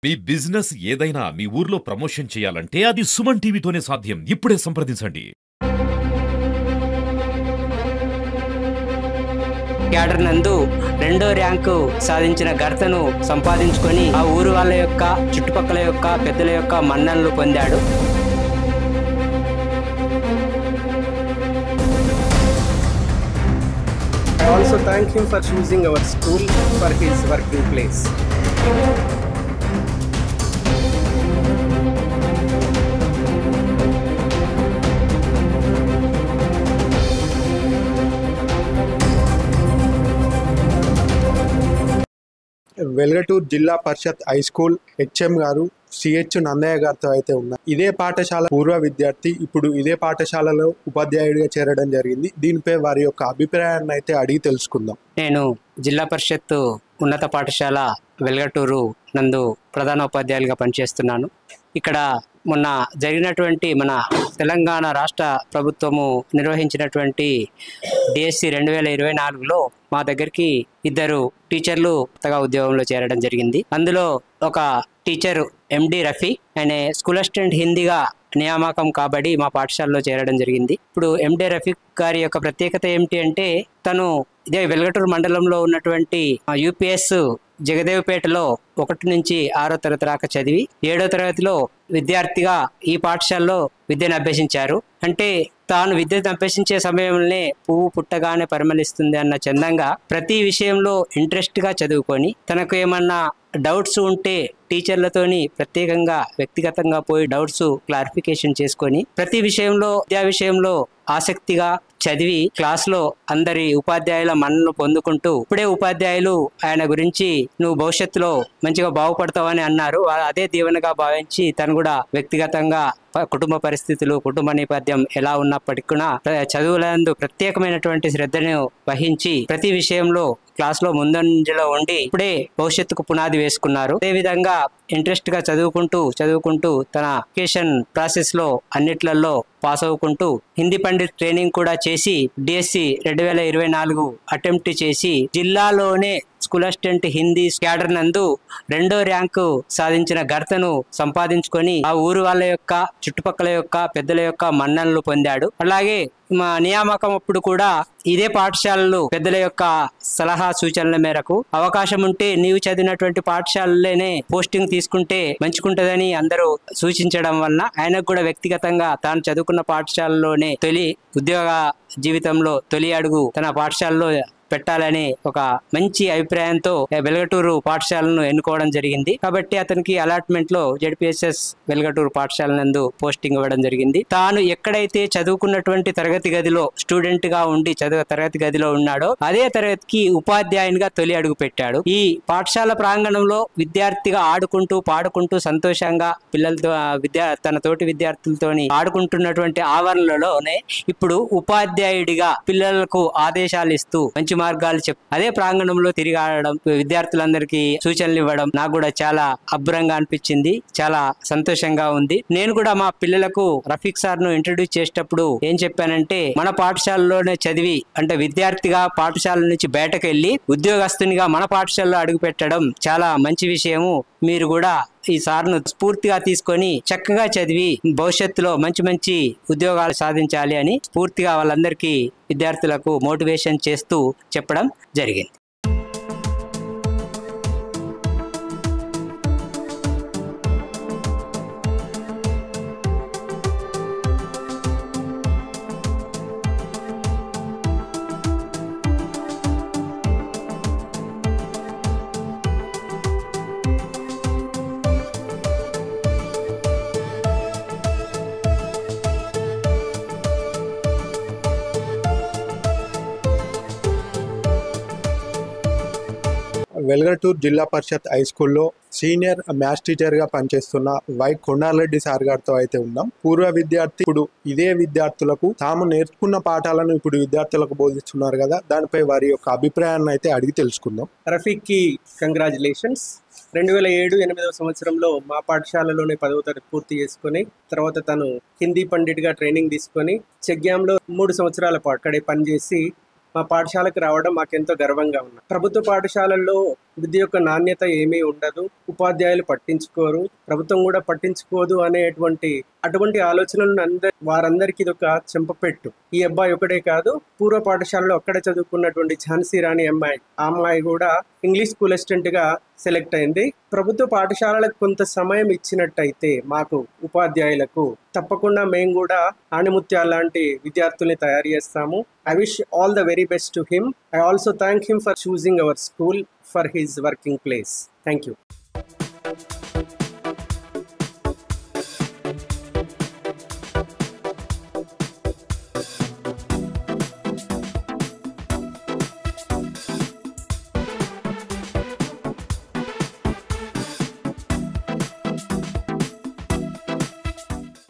మీ business ఏదైనా మీ ఊర్లో promotion చేయాలంటే అది సుమన్ టీవీతోనే సాధ్యం ఇప్పుడే సంప్రదించండి క్యాడర్ నందు రెండో ర్యాంకు సాధించిన ఘనతను సంపాదించుకొని ఆ ఊరు వాళ్ళ యొక్క చుట్టుపక్కల యొక్క పెద్దల యొక్క మన్ననలు పొందాడు I also thank him for choosing our school for his working place. Velgatur Zilla Parishad high school HM గారు సిహెచ్ నందయ్య గారితో అయితే ఉన్నారు ఇదే పాఠశాల పూర్వ విద్యార్థి ఇప్పుడు ఇదే పాఠశాలలో ఉపాధ్యాయుడిగా చేరడం జరిగింది దీనిపై వారి యొక్క అభిప్రాయాన్ని అయితే అడిగి తెలుసుకుందాం నేను జిల్లా పరిషత్ ఉన్నత పాఠశాల వెల్గటూరు నందు ప్రధాన ఉపాధ్యాయులుగా పనిచేస్తున్నాను ఇక్కడ మొన్న జరిగినటువంటి మన తెలంగాణ రాష్ట్ర ప్రభుత్వము నిర్వహించినటువంటి డిఎస్సి రెండు వేల ఇరవై నాలుగులో మా దగ్గరికి ఇద్దరు టీచర్లు కొత్తగా ఉద్యోగంలో చేరడం జరిగింది అందులో ఒక టీచర్ ఎండి రఫీ ఆయన స్కూల్ అసిస్టెంట్ హిందీగా నియామకం కాబడి మా పాఠశాలలో చేరడం జరిగింది ఇప్పుడు ఎండి రఫీక్ గారి యొక్క ప్రత్యేకత ఏమిటి అంటే తను ఇదే వెల్గటూరు మండలంలో ఉన్నటువంటి యూపీఎస్ జగదేవ్పేటలో ఒకటి నుంచి ఆరో తరగతి రాక చదివి ఏడో తరగతిలో విద్యార్థిగా ఈ పాఠశాలలో విద్యను అభ్యసించారు అంటే తాను విద్యను అభ్యసించే సమయంలోనే పువ్వు పుట్టగానే పరిమళిస్తుంది అన్న చందంగా ప్రతి విషయంలో ఇంట్రెస్ట్ గా చదువుకొని తనకు ఏమన్నా డౌట్స్ ఉంటే టీచర్లతోని ప్రత్యేకంగా వ్యక్తిగతంగా పోయి డౌట్స్ క్లారిఫికేషన్ చేసుకొని ప్రతి విషయంలో విద్యా విషయంలో ఆసక్తిగా చదివి క్లాస్లో అందరి ఉపాధ్యాయుల మన్నను పొందుకుంటూ ఇప్పుడే ఉపాధ్యాయులు ఆయన గురించి నువ్వు భవిష్యత్తులో మంచిగా బాగుపడతావని అన్నారు వా- అదే దీవెనగా భావించి తను కూడా వ్యక్తిగతంగా ప- కుటుంబ పరిస్థితులు కుటుంబ నేపథ్యం ఎలా ఉన్నప్పటికీ కూడా ప్ర- చదువులందు ప్రత్యేకమైనటువంటి శ్రద్ధను వహించి ప్రతి విషయంలో క్లాస్ లో ముందంజలో ఉండి ఇప్పుడే భవిష్యత్తుకు పునాది వేసుకున్నారు అదే విధంగా ఇంట్రెస్ట్ గా చదువుకుంటూ చదువుకుంటూ తన ఎడ్యుకేషన్ ప్రాసెస్ లో అన్నిట్లలో పాస్ అవ్వుకుంటూ హిందీ పండిత్ ట్రైనింగ్ కూడా చేసి డిఎస్సి రెండు వేల ఇరవై నాలుగు అటెంప్ట్ చేసి జిల్లాలోనే స్కూల్ అసిస్టెంట్ హిందీ క్యాడర్ నందు రెండో ర్యాంకు సాధించిన ఘనతను సంపాదించుకొని ఆ ఊరు వాళ్ళ యొక్క చుట్టుపక్కల యొక్క పెద్దల యొక్క మన్ననలు పొందాడు అలాగే మా నియామకం అప్పుడు కూడా ఇదే పాఠశాలలు పెద్దల యొక్క సలహా సూచనల మేరకు అవకాశం ఉంటే నీవు చదివినటువంటి పాఠశాలలోనే పోస్టింగ్ తీసుకుంటే మంచుకుంటదని అందరూ సూచించడం వలన ఆయనకు కూడా వ్యక్తిగతంగా తాను చదువుకున్న పాఠశాలలోనే తొలి ఉద్యోగ జీవితంలో తొలి అడుగు తన పాఠశాలలో పెట్టాలని ఒక మంచి అభిప్రాయంతో వెలగటూరు పాఠశాలను ఎన్నుకోవడం జరిగింది కాబట్టి అతనికి అలాట్మెంట్ లో జడ్పిఎస్ఎస్ వెలగటూరు పాఠశాల నందు పోస్టింగ్ ఇవ్వడం జరిగింది తాను ఎక్కడైతే చదువుకున్నటువంటి తరగతి గదిలో స్టూడెంట్ గా ఉండి చదువు తరగతి గదిలో ఉన్నాడో అదే తరగతికి ఉపాధ్యాయునిగా తొలి అడుగు పెట్టాడు ఈ పాఠశాల ప్రాంగణంలో విద్యార్థిగా ఆడుకుంటూ పాడుకుంటూ సంతోషంగా పిల్లలతో ఆ, విద్యా తన తోటి విద్యార్థులతోని ఆడుకుంటున్నటువంటి ఆవరణలోనే ఇప్పుడు ఉపాధ్యాయుడిగా పిల్లలకు ఆదేశాలు ఇస్తూ మంచి మార్గాలు చెప్ అదే ప్రాంగణంలో తిరిగి ఆడడం విద్యార్థులందరికీ సూచనలు ఇవ్వడం నాకు కూడా చాలా అబ్బురంగా అనిపించింది చాలా సంతోషంగా ఉంది నేను కూడా మా పిల్లలకు రఫీక్ సార్ ను ఇంట్రడ్యూస్ చేసేటప్పుడు ఏం చెప్పానంటే మన పాఠశాలలోనే చదివి అంటే విద్యార్థిగా పాఠశాల నుంచి బయటకు వెళ్ళి ఉద్యోగస్తునిగా మన పాఠశాలలో అడుగు పెట్టడం చాలా మంచి విషయము మీరు కూడా ఈ సార్ను స్ఫూర్తిగా తీసుకొని చక్కగా చదివి భవిష్యత్తులో మంచి మంచి ఉద్యోగాలు సాధించాలి అని స్ఫూర్తిగా వాళ్ళందరికీ విద్యార్థులకు మోటివేషన్ చేస్తూ చెప్పడం జరిగింది వెల్గటూర్ జిల్లా పరిషత్ హై స్కూల్లో సీనియర్ మ్యాథ్స్ టీచర్ గా పనిచేస్తున్న వై కొండారెడ్డి సార్ గారితో అయితే ఉన్నాం పూర్వ విద్యార్థి ఇప్పుడు ఇదే విద్యార్థులకు తాము నేర్చుకున్న పాఠాలను ఇప్పుడు విద్యార్థులకు బోధిస్తున్నారు కదా దానిపై వారి యొక్క అభిప్రాయాన్ని అయితే అడిగి తెలుసుకుందాం రఫీక్కి కంగ్రాచులేషన్స్ రెండు వేల ఏడు ఎనిమిదవ సంవత్సరంలో మా పాఠశాలలోనే పదవ తరగతి పూర్తి చేసుకొని తర్వాత తను హిందీ పండిట్గా ట్రైనింగ్ తీసుకొని చెగ్యాంలో మూడు సంవత్సరాల పాటు అక్కడే పనిచేసి మా పాఠశాలకు రావడం మాకెంతో గర్వంగా ఉంది ప్రభుత్వ పాఠశాలల్లో విద్య యొక్క నాణ్యత ఏమీ ఉండదు ఉపాధ్యాయులు పట్టించుకోరు ప్రభుత్వం కూడా పట్టించుకోదు అనేటువంటి అటువంటి ఆలోచనలను అందరి వారందరికీ ఇది ఒక చెంపపెట్టు ఈ అబ్బాయి ఒకటే కాదు పూర్వ పాఠశాలలో అక్కడ చదువుకున్నటువంటి ఝాన్సీ రాణి అమ్మాయి ఆ అమ్మాయి కూడా ఇంగ్లీష్ స్కూల్ అసిస్టెంట్ గా సెలెక్ట్ అయింది ప్రభుత్వ పాఠశాలలకు కొంత సమయం ఇచ్చినట్టయితే మాకు ఉపాధ్యాయులకు తప్పకుండా మేము కూడా ఆణిముత్యాల లాంటి విద్యార్థుల్ని తయారు చేస్తాము I wish all the very best to him I also thank him for choosing our school for his working place thank you